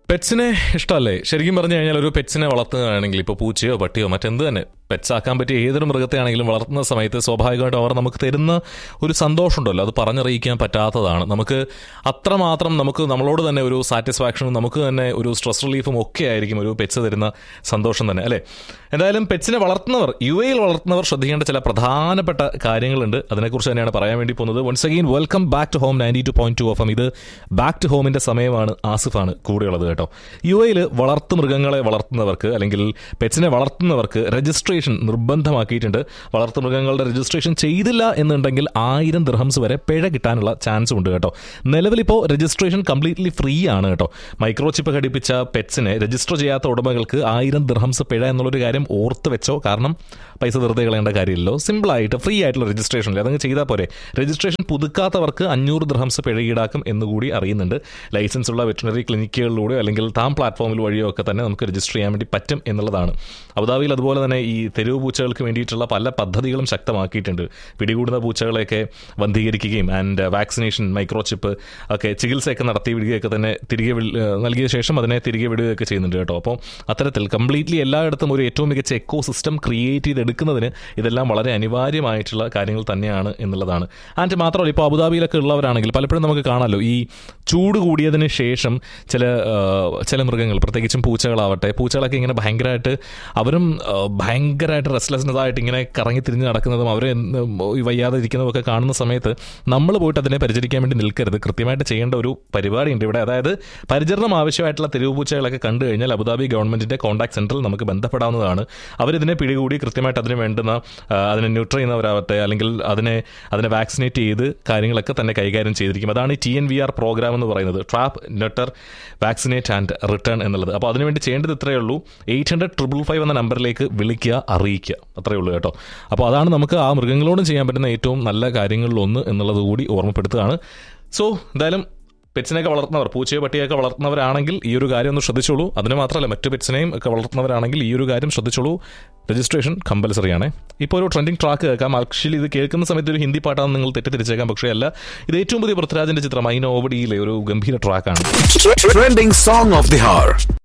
പെറ്റ്സിനെ ഇഷ്ടമല്ലേ ശരിക്കും പറഞ്ഞു കഴിഞ്ഞാൽ ഒരു പെറ്റ്സിനെ വളർത്തുകയാണെങ്കിൽ ഇപ്പോൾ പൂച്ചയോ പട്ടിയോ മറ്റെന്ത് തന്നെ പെറ്റ്സ് ആക്കാൻ പറ്റിയ ഏതൊരു മൃഗത്തെയാണെങ്കിലും വളർത്തുന്ന സമയത്ത് സ്വാഭാവികമായിട്ടും അവർ നമുക്ക് തരുന്ന ഒരു സന്തോഷമുണ്ടല്ലോ അത് പറഞ്ഞറിയിക്കാൻ പറ്റാത്തതാണ് നമുക്ക് അത്രമാത്രം നമുക്ക് നമ്മളോട് തന്നെ ഒരു സാറ്റിസ്ഫാക്ഷനും നമുക്ക് തന്നെ ഒരു സ്ട്രെസ് റിലീഫും ഒക്കെ ആയിരിക്കും ഒരു പെറ്റ്സ് തരുന്ന സന്തോഷം തന്നെ അല്ലേ എന്തായാലും പെറ്റ്സിനെ വളർത്തുന്നവർ യു എയിൽ വളർത്തുന്നവർ ശ്രദ്ധിക്കേണ്ട ചില പ്രധാനപ്പെട്ട കാര്യങ്ങളുണ്ട് അതിനെക്കുറിച്ച് തന്നെയാണ് പറയാൻ വേണ്ടി പോകുന്നത് once again welcome back to home ninety two point two F M ഇത് ബാക്ക് ടു ഹോമിന്റെ സമയമാണ് ആസിഫാണ് കൂടെയുള്ളത് കേട്ടോ യു എയിൽ വളർത്തു മൃഗങ്ങളെ വളർത്തുന്നവർക്ക് അല്ലെങ്കിൽ പെറ്റ്സിനെ വളർത്തുന്നവർക്ക് രജിസ്ട്രേഷൻ നിർബന്ധമാക്കിയിട്ടുണ്ട് വളർത്തു മൃഗങ്ങളുടെ രജിസ്ട്രേഷൻ ചെയ്തില്ല എന്നുണ്ടെങ്കിൽ ആയിരം ദിർഹംസ് വരെ പിഴ കിട്ടാനുള്ള ചാൻസ് ഉണ്ട് കേട്ടോ നിലവിലിപ്പോൾ രജിസ്ട്രേഷൻ കംപ്ലീറ്റ്ലി ഫ്രീ ആണ് കേട്ടോ മൈക്രോ ചിപ്പ് ഘടിപ്പിച്ച പെറ്റ്സിനെ രജിസ്റ്റർ ചെയ്യാത്ത ഉടമകൾക്ക് ആയിരം ദിർഹംസ് പിഴ എന്നുള്ളൊരു കാര്യം ഓർത്ത് വെച്ചോ കാരണം പൈസ വെറുതെ കളയേണ്ട കാര്യമില്ലല്ലോ സിമ്പിളായിട്ട് ഫ്രീ ആയിട്ടുള്ള രജിസ്ട്രേഷൻ അതങ്ങ് ചെയ്താൽ പോരെ രജിസ്ട്രേഷൻ പുതുക്കാത്തവർക്ക് അഞ്ഞൂറ് ദിർഹംസ് പിഴ ഈടാക്കും എന്നുകൂടി അറിയുന്നുണ്ട് ലൈസൻസ് ഉള്ള വെറ്റിനറി ക്ലിനിക്കുകളിലൂടെ അല്ലെങ്കിൽ താം പ്ലാറ്റ്ഫോമിൽ വഴിയോ ഒക്കെ തന്നെ നമുക്ക് രജിസ്റ്റർ ചെയ്യാൻ വേണ്ടി പറ്റും എന്നുള്ളതാണ് അബുദാബിയിൽ അതുപോലെ തന്നെ ഈ തെരുവ് പൂച്ചകൾക്ക് വേണ്ടിയിട്ടുള്ള പല പദ്ധതികളും ശക്തമാക്കിയിട്ടുണ്ട് പിടികൂടുന്ന പൂച്ചകളെയൊക്കെ വന്ധീകരിക്കുകയും ആൻഡ് വാക്സിനേഷൻ മൈക്രോ ചിപ്പ് ഒക്കെ ചികിത്സയൊക്കെ നടത്തി വിടുകയൊക്കെ തന്നെ തിരികെ വിൾ- ഏഹ് നൽകിയ ശേഷം അതിനെ തിരികെ വിടുകയൊക്കെ ചെയ്യുന്നുണ്ട് കേട്ടോ അപ്പോൾ അത്തരത്തിൽ കംപ്ലീറ്റ്ലി എല്ലായിടത്തും ഒരു ഏറ്റവും മികച്ച എക്കോ സിസ്റ്റം ക്രിയേറ്റ് ചെയ്തെടുക്കുന്നതിന് ഇതെല്ലാം വളരെ അനിവാര്യമായിട്ടുള്ള കാര്യങ്ങൾ തന്നെയാണ് എന്നുള്ളതാണ് ആൻഡ് മാത്രമല്ല ഇപ്പോൾ അബുദാബിയിലൊക്കെ ഉള്ളവരാണെങ്കിൽ പലപ്പോഴും നമുക്ക് കാണാമല്ലോ ഈ ചൂട് കൂടിയതിന് ശേഷം ചില ആ, ചില മൃഗങ്ങൾ പ്രത്യേകിച്ചും പൂച്ചകളാവട്ടെ പൂച്ചകളൊക്കെ ഇങ്ങനെ ഭയങ്കരമായിട്ട് അവരും ആ, ഭയങ്കരമായിട്ട് റെസ്ലെസ്നെസ് ആയിട്ട് ഇങ്ങനെ കറങ്ങി തിരിഞ്ഞ് നടക്കുന്നതും അവർ വയ്യാതെ ഇരിക്കുന്നതൊക്കെ കാണുന്ന സമയത്ത് നമ്മൾ പോയിട്ട് അതിനെ പരിചരിക്കാൻ വേണ്ടി നിൽക്കരുത് കൃത്യമായിട്ട് ചെയ്യേണ്ട ഒരു പരിപാടിയുണ്ട് ഇവിടെ അതായത് പരിചരണം ആവശ്യമായിട്ടുള്ള തെരുവ് പൂച്ചകളൊക്കെ കണ്ടു കഴിഞ്ഞാൽ അബുദാബി ഗവൺമെന്റിന്റെ കോൺടാക്ട് സെന്ററിൽ നമുക്ക് ബന്ധപ്പെടാവുന്നതാണ് അവരിതിനെ പിടികൂടി കൃത്യമായിട്ട് അതിന് വേണ്ടുന്ന ആ, അതിനെ ന്യൂട്ര ചെയ്യുന്നവരാവട്ടെ അല്ലെങ്കിൽ അതിനെ അതിനെ വാക്സിനേറ്റ് ചെയ്ത് കാര്യങ്ങളൊക്കെ തന്നെ കൈകാര്യം ചെയ്തിരിക്കും അതാണ് ഈ T N V R program എന്ന് പറയുന്നത് trap neuter vaccinate and return എന്നുള്ളത് അപ്പോൾ അതിനുവേണ്ടി ചെയ്യേണ്ടത് ഇത്രയേ ഉള്ളൂ എയ്റ്റ് ഹൺഡ്രഡ് ട്രിപ്പിൾ ഫൈവ് എന്ന നമ്പറിലേക്ക് വിളിക്കുക അറിയിക്കുക അത്രയേ ഉള്ളൂ കേട്ടോ അപ്പോൾ അതാണ് നമുക്ക് ആ മൃഗങ്ങളോടും ചെയ്യാൻ പറ്റുന്ന ഏറ്റവും നല്ല കാര്യങ്ങളിലൊന്ന് എന്നുള്ളത് കൂടി ഓർമ്മപ്പെടുത്തുകയാണ് സോ എന്തായാലും പെറ്റ്സിനെയൊക്കെ വളർത്തുന്നവർ പൂച്ചയോ പട്ടിയൊക്കെ വളർത്തുന്നവരാണെങ്കിൽ ഈ ഒരു കാര്യം ഒന്ന് ശ്രദ്ധിച്ചോളൂ അതിന് മാത്രമല്ല മറ്റു പെറ്റ്സിനെയും ഒക്കെ വളർത്തുന്നവരാണെങ്കിൽ ഈ ഒരു കാര്യം ശ്രദ്ധിച്ചോളൂ രജിസ്ട്രേഷൻ കമ്പൽസറി ആണ് ഇപ്പോൾ ഒരു ട്രെൻഡിങ് ട്രാക്ക് കേൾക്കാം ആക്ച്വലി ഇത് കേൾക്കുന്ന സമയത്ത് ഒരു ഹിന്ദി പാട്ടാണെന്ന് നിങ്ങൾ തെറ്റിദ്ധരിച്ചേക്കാം പക്ഷേ അല്ല ഇത് ഏറ്റവും പുതിയ പൃഥ്വിരാജിന്റെ ചിത്രം ഐ നോബഡിയിലെ ഒരു ഗംഭീര ട്രാക്കാണ് Trending song of the hour.